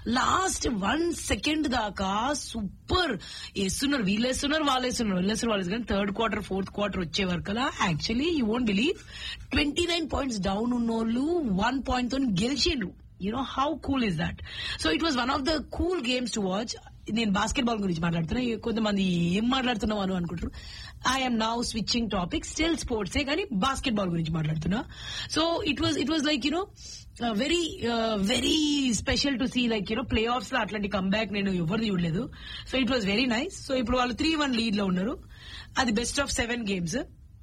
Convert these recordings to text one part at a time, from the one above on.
last one second దాకా super వేస్తున్నారు వీళ్ళు వేస్తున్నారు వాళ్ళు వేస్తున్నారు వీళ్ళు వేస్తున్నారు వాళ్ళు కానీ థర్డ్ క్వార్టర్ ఫోర్త్ క్వార్టర్ వచ్చే వరకు actually you won't believe twenty nine points down ఉన్నోళ్ళు వన్ పాయింట్ తో గెలిచిండ్రు you know how cool is that so it was one of the cool games to watch నేను బాస్కెట్ బాల్ గురించి మాట్లాడుతున్నా కొంతమంది ఏం మాట్లాడుతున్నావు అని అనుకుంటారు I'm now switching topic still స్పోర్ట్సే కానీ బాస్కెట్ బాల్ గురించి మాట్లాడుతున్నా so it was it was like you know very very special to see like you know play offs లో అట్లాంటి కంబ్యాక్ నేను ఎవరిది చూడలేదు so it was very nice so ఇప్పుడు వాళ్ళు త్రీ వన్ లీడ్ లో ఉన్నారు అది best of seven games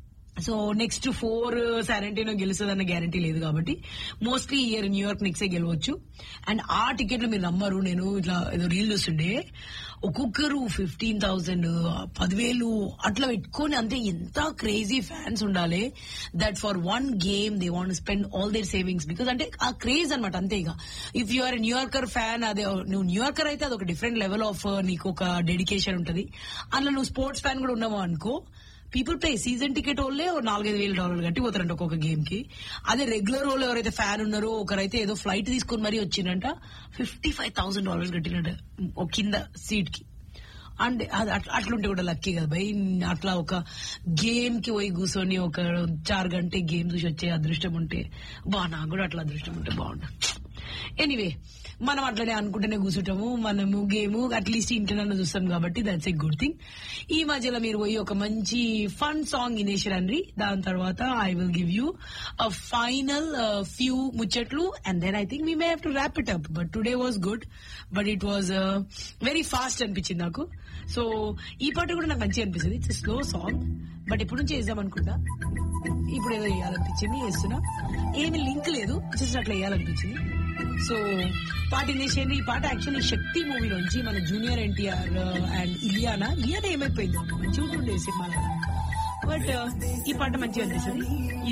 so next four సారెంటీనో గెలుస్తుందన్న గ్యారంటీ లేదు కాబట్టి మోస్ట్లీ ఇయర్ న్యూయార్క్ నిక్సే గెలవచ్చు అండ్ ఆ టికెట్లు మీరు నమ్మరు నేను ఇట్లా ఏదో రీల్ చూస్తుండే ఒక్కొక్కరు ఫిఫ్టీన్ థౌసండ్ పదివేలు అట్లా పెట్టుకొని అంతే ఎంత క్రేజీ ఫ్యాన్స్ ఉండాలి that for one game they want spend all their savings because అంటే ఆ క్రేజ్ అనమాట అంతే ఇక if you are New Yorker fan అదే నువ్వు న్యూయార్కర్ అయితే అది ఒక డిఫరెంట్ లెవెల్ ఆఫ్ నీకు ఒక డెడికేషన్ ఉంటది అందులో నువ్వు స్పోర్ట్స్ ఫ్యాన్ కూడా ఉన్నావు అనుకో పీపుల్ పే సీజన్ టికెట్ వాళ్ళే ఓ నాలుగైదు వేల డాలర్లు కట్టి పోతారంట ఒక్కొక్క గేమ్ కి అదే రెగ్యులర్ వాళ్ళు ఎవరైతే ఫ్యాన్ ఉన్నారో ఒకరైతే ఏదో ఫ్లైట్ తీసుకుని మరీ వచ్చిందంట ఫిఫ్టీ ఫైవ్ థౌసండ్ డాలర్స్ కట్టినట్ట ఒక కింద సీట్ కి అంటే అది అట్లా అట్లుంటే కూడా లక్కీ కదా భయ్ అట్లా ఒక గేమ్ కి పోయి కూర్చొని ఒక చార్ గంటే గేమ్ చూసి వచ్చే అదృష్టం ఉంటే బా నాకు కూడా అట్లా అదృష్టం ఉంటే బాగుండు ఎనీవే మనం అట్లనే అనుకుంటూనే కూర్చుంటాము మనము గేమ్ అట్లీస్ట్ ఇంటర్నల్ చూస్తాం కాబట్టి దట్స్ ఎ గుడ్ థింగ్ ఈ మధ్యలో మీరు పోయి ఒక మంచి ఫన్ సాంగ్ వినేసిరండి దాని తర్వాత I will give you a final few ముచ్చట్లు and then I think we may have to wrap it up but today was good but it was very fast అనిపించింది నాకు సో ఈ పాట కూడా నాకు మంచిగా అనిపిస్తుంది ఇట్స్ స్లో సాంగ్ బట్ ఎప్పుడు నుంచి వేద్దాం అనుకుంటా ఇప్పుడు ఏదో వేయాలనిపించింది వేస్తున్నా ఏమి లింక్ లేదు జస్ట్ అట్లా వేయాలనిపించింది సో పాట వినేసేయండి ఈ పాట యాక్చువల్లీ శక్తి మూవీలోంచి మన జూనియర్ ఎన్టీఆర్ అండ్ ఇలియానా ఇలియానా ఏమైపోయింది మంచిగా ఉంటుండే సినిమా బట్ ఈ పాట మంచిగా అనిపిస్తుంది ఈ